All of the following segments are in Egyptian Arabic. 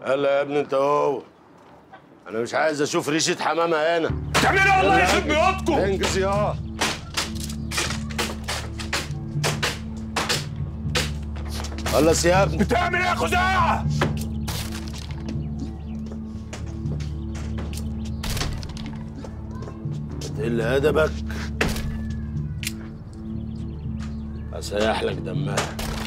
يلا يا ابني انت هو انا مش عايز اشوف ريشه حمامه هنا تعملوا الله يلا يخرب بيوتكم انجز يا خلص يا ابني بتعمل ايه يا خزاعه تقل ادبك هسيح لك دمها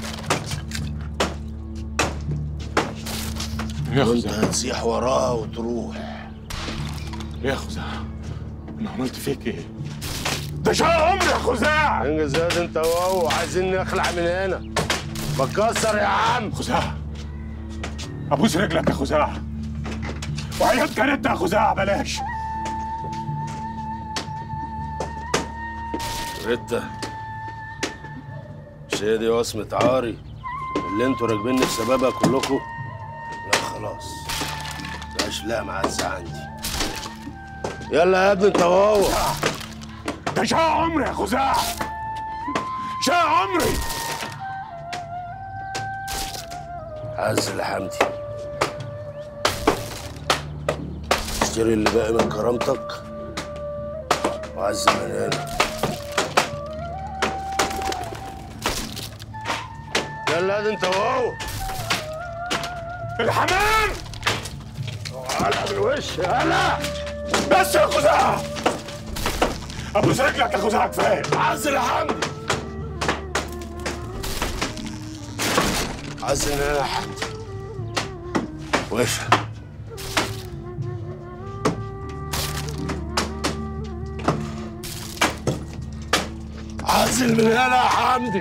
يا وانت خزاعه هتسيح وراها وتروح يا خزاعه انا عملت فيك ايه ده شقى عمري يا خزاعه انجز يا دي انت وهو عايزين نخلع من هنا بتكسر يا عم خزاعه ابوس رجلك يا خزاعه وعياد كانت يا خزاعه بلاش ريتا مش هي دي وصمة عاري اللي انتوا راكبيني بسببها كلكم لا خلاص مبقاش لا معزة عندي يلا يا ابني انت وهو ده شقى عمري يا خزاعه شقى عمري عزل يا حمدي اشتري اللي باقي من كرامتك وعزل من هنا يلا يا دي انت وهو الحمام على بالوش يلا بس يا خزاعه ابوس رجلك يا خزاعه كفايه عزل يا حمدي عزل من هنا يا حمدي وافهم عزل من هنا يا حمدي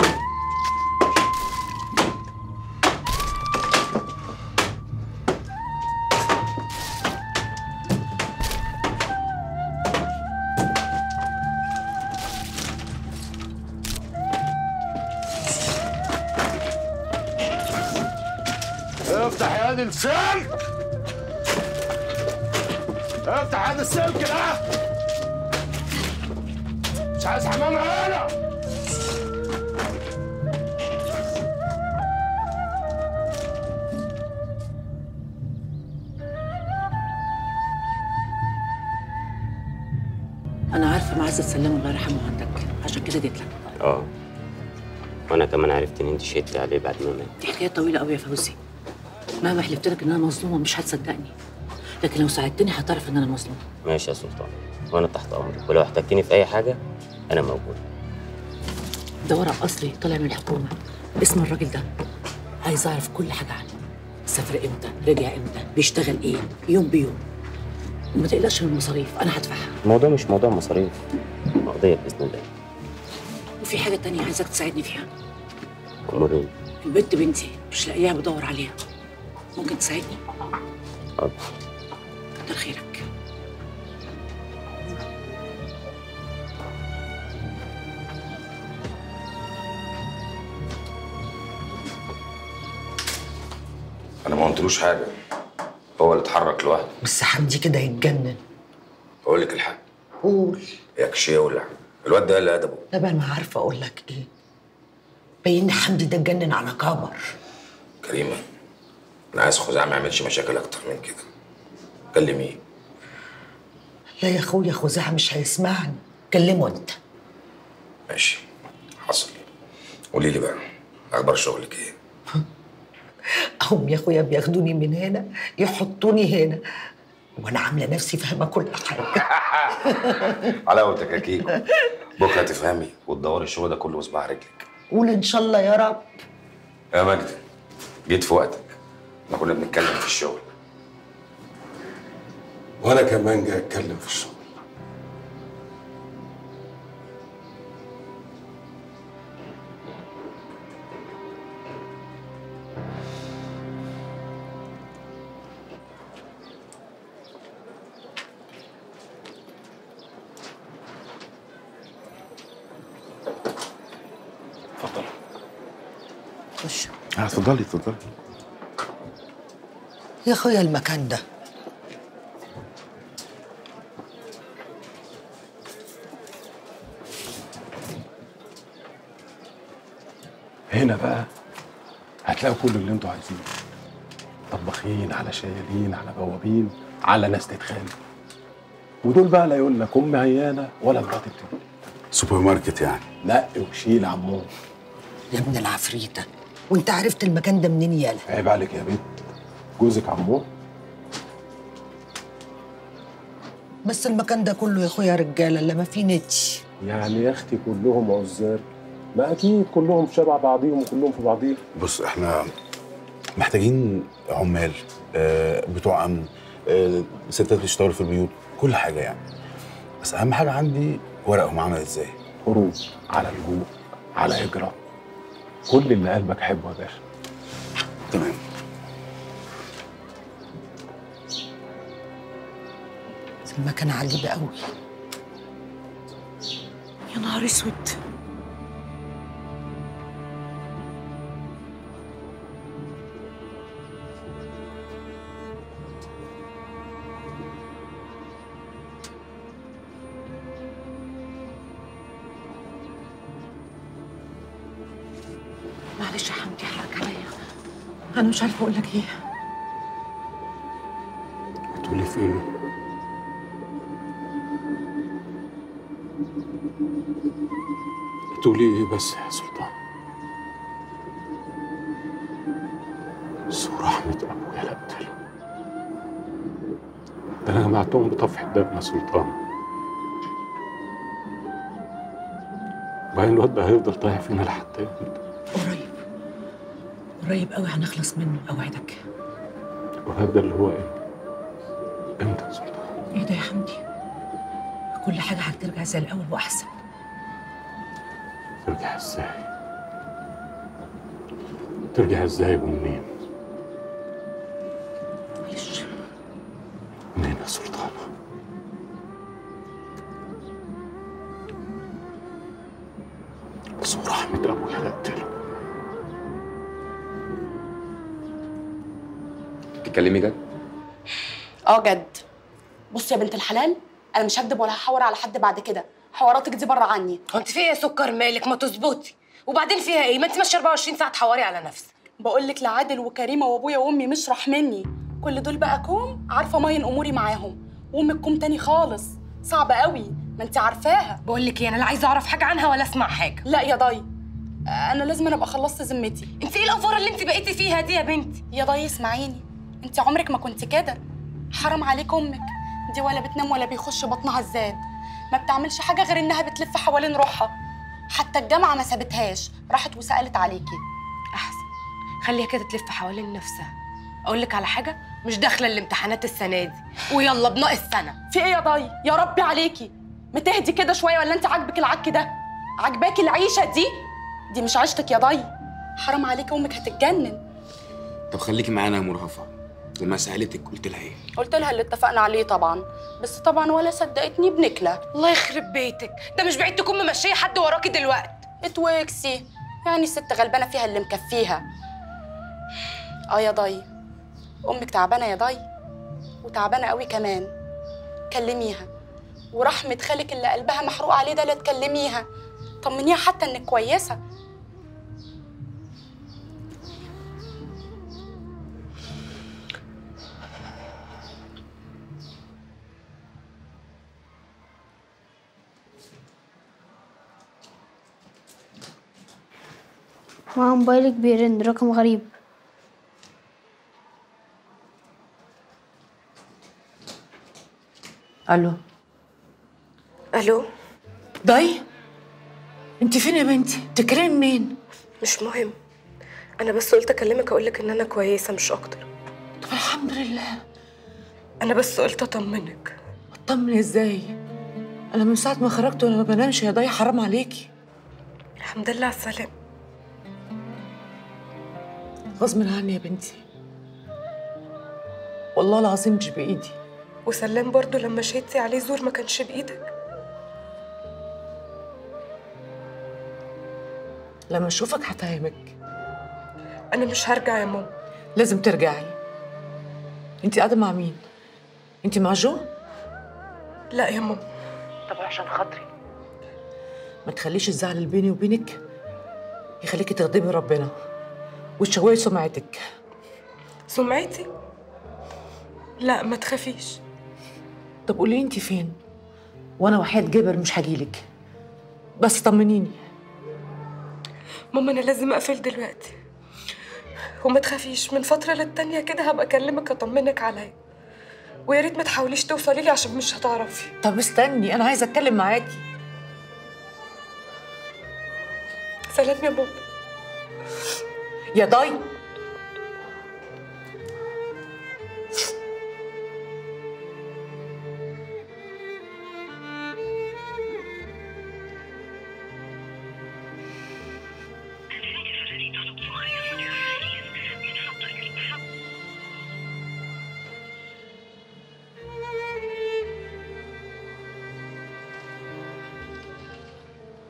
افتح يا دي السلك افتح هذا السلك ده مش عايز حمام هنا انا عارفه معزه سلام الله يرحمه عندك عشان كده جيت لك اه وانا كمان عرفت ان انت شهدتي عليه بعد ما مات دي حكايه طويله قوي يا فوزي مهما حلفت لك ان انا مظلومه مش هتصدقني لكن لو ساعدتني هتعرف ان انا مظلومه ماشي يا سلطان وانا تحت امرك ولو احتجتني في اي حاجه انا موجود ده ورق اصلي طالع من الحكومه اسم الراجل ده عايز اعرف كل حاجه عنه سافر امتى رجع امتى بيشتغل ايه يوم بيوم وما تقلقش من المصاريف انا هدفعها الموضوع مش موضوع مصاريف مقضيه باذن الله وفي حاجه تانية عايزاك تساعدني فيها امورين البنت بنتي مش لاقيها بدور عليها ممكن تساعدني حاضر كتر خيرك انا ما قلتلوش حاجه هو اللي اتحرك لوحده بس حمدي كده يتجنن بقول لك الحاج قول ياكش يولع الواد ده قال ادبه لا بقى ما عارفه اقول لك ايه باين حمدي ده اتجنن على كبر كريمه انا عايز خزاعه ما يعملش مشاكل اكتر من كده كلميه لا يا اخويا خزاعه مش هيسمعني كلمه انت ماشي حصل قولي لي بقى اخبار شغلك ايه هم يا اخويا بياخدوني من هنا يحطوني هنا وانا عامله نفسي فاهمه كل حاجه حلاوتك يا كيكو بكره تفهمي وتدوري الشغل ده كله بصباع رجلك قول ان شاء الله يا رب يا مجدي جيت في وقتك احنا كنا بنتكلم في الشغل وانا كمان جاي اتكلم في الشغل اتفضل خش اتفضلي اتفضلي يا اخويا المكان ده هنا بقى هتلاقوا كل اللي انتوا عايزينه طباخين على شيالين على بوابين على ناس تتخانق ودول بقى لا يقول لك امي عيانه ولا مراتي بتولد سوبر ماركت يعني نقي وشيل عمو يا ابن العفريتة وانت عرفت المكان ده منين يالا عيب عليك يا بنت جوزك عمو بس المكان ده كله يا اخويا رجاله اللي ما فيه نتش يعني يا اختي كلهم عزاب ما اكيد كلهم شبه بعضيهم وكلهم في بعضيهم بص احنا محتاجين عمال آه، بتوع امن آه، ستات بتشتغل في البيوت كل حاجه يعني بس اهم حاجه عندي ورقهم عامل ازاي خروج على لجوء على هجره كل اللي قلبك حبه يا باشا تمام المكان عجيب قوي يا نهار اسود معلش يا حمدي حقك عليا انا مش عارفه اقول لك ايه هتقولي في ايه تقولي ايه بس يا سلطان سوء رحمة أبويا لا أقتله ده أنا جمعتهم بطفح الدم يا سلطان وبعدين الواد ده هيفضل طايح فينا لحد امتى؟ قريب قريب قوي هنخلص منه اوعدك الواد ده اللي هو ايه؟ امتى يا سلطان؟ ايه ده يا حمدي كل حاجه هترجع زي الاول واحسن ترجع ازاي؟ ترجع ازاي ومنين؟ معلش منين يا سلطانة؟ سوء رحمة أبويا لا أقتله تتكلمي جد اه جد بصي يا بنت الحلال انا مش هكدب ولا هحور على حد بعد كده حواراتك دي بره عني هو انت في ايه يا سكر مالك ما تظبطي وبعدين فيها ايه ما انت ماشيه 24 ساعه تحوري على نفسك بقول لك لعادل وكريمه وابويا وامي مش راح مني كل دول بقى كوم عارفه ماين اموري معاهم وامك كوم تاني خالص صعبه قوي ما انت عارفاها بقول لك ايه انا لا عايزه اعرف حاجه عنها ولا اسمع حاجه لا يا ضي انا لازم أنا ابقى خلصت ذمتي انت ايه الافوره اللي انت بقيتي فيها دي يا بنتي يا ضي اسمعيني انت عمرك ما كنت كده حرام عليك امك دي ولا بتنام ولا بيخش بطنها الزاد ما بتعملش حاجه غير انها بتلف حوالين روحها حتى الجامعه ما سابتهاش راحت وسالت عليكي احسن خليها كده تلف حوالين نفسها اقول لك على حاجه مش داخله الامتحانات السنه دي ويلا بناقص سنه في ايه يا ضي يا ربي عليكي متهدي كده شويه ولا انت عاجبك العك ده عجباكي العيشه دي دي مش عيشتك يا ضي حرام عليكي امك هتتجنن طب خليكي معانا يا مرهفه لما سالتك قلت لها ايه قلت لها اللي اتفقنا عليه طبعا بس طبعا ولا صدقتني بنكله الله يخرب بيتك ده مش بعيد تكون ممشيه حد وراكي دلوقتي اتوكسي يعني الست غلبانه فيها اللي مكفيها اه يا ضي امك تعبانه يا ضي وتعبانه قوي كمان كلميها ورحمه خالك اللي قلبها محروق عليه ده لا تكلميها طمنيها حتى انك كويسه مع موبايلك بيرن رقم غريب الو الو ضي انت فين يا بنتي بتتكلمي منين مش مهم انا بس قلت اكلمك اقول لك ان انا كويسه مش اكتر طب الحمد لله انا بس قلت اطمنك اطمني ازاي انا من ساعه ما خرجت وانا ما بنامش يا ضي حرام عليكي الحمد لله على السلامه غصب عني يا بنتي والله العظيم مش بايدي وسلام برضو لما شهدتي عليه زور ما كانش بايدك لما اشوفك هفهمك انا مش هرجع يا ماما لازم ترجعي انت قاعده مع مين انت مع جو لا يا ماما طب عشان خاطري ما تخليش الزعل اللي بيني وبينك يخليكي تغضبي ربنا وتشوهي سمعتك سمعتي لا ما تخافيش طب قولي لي انت فين وانا وحياة جبر مش هجيلك بس طمنيني ماما انا لازم اقفل دلوقتي وما تخافيش من فتره للتانيه كده هبقى اكلمك اطمنك عليا ويا ريت ما تحاوليش توصلي لي عشان مش هتعرفي طب استني انا عايزه اتكلم معاكي سلام يا ماما يا ضي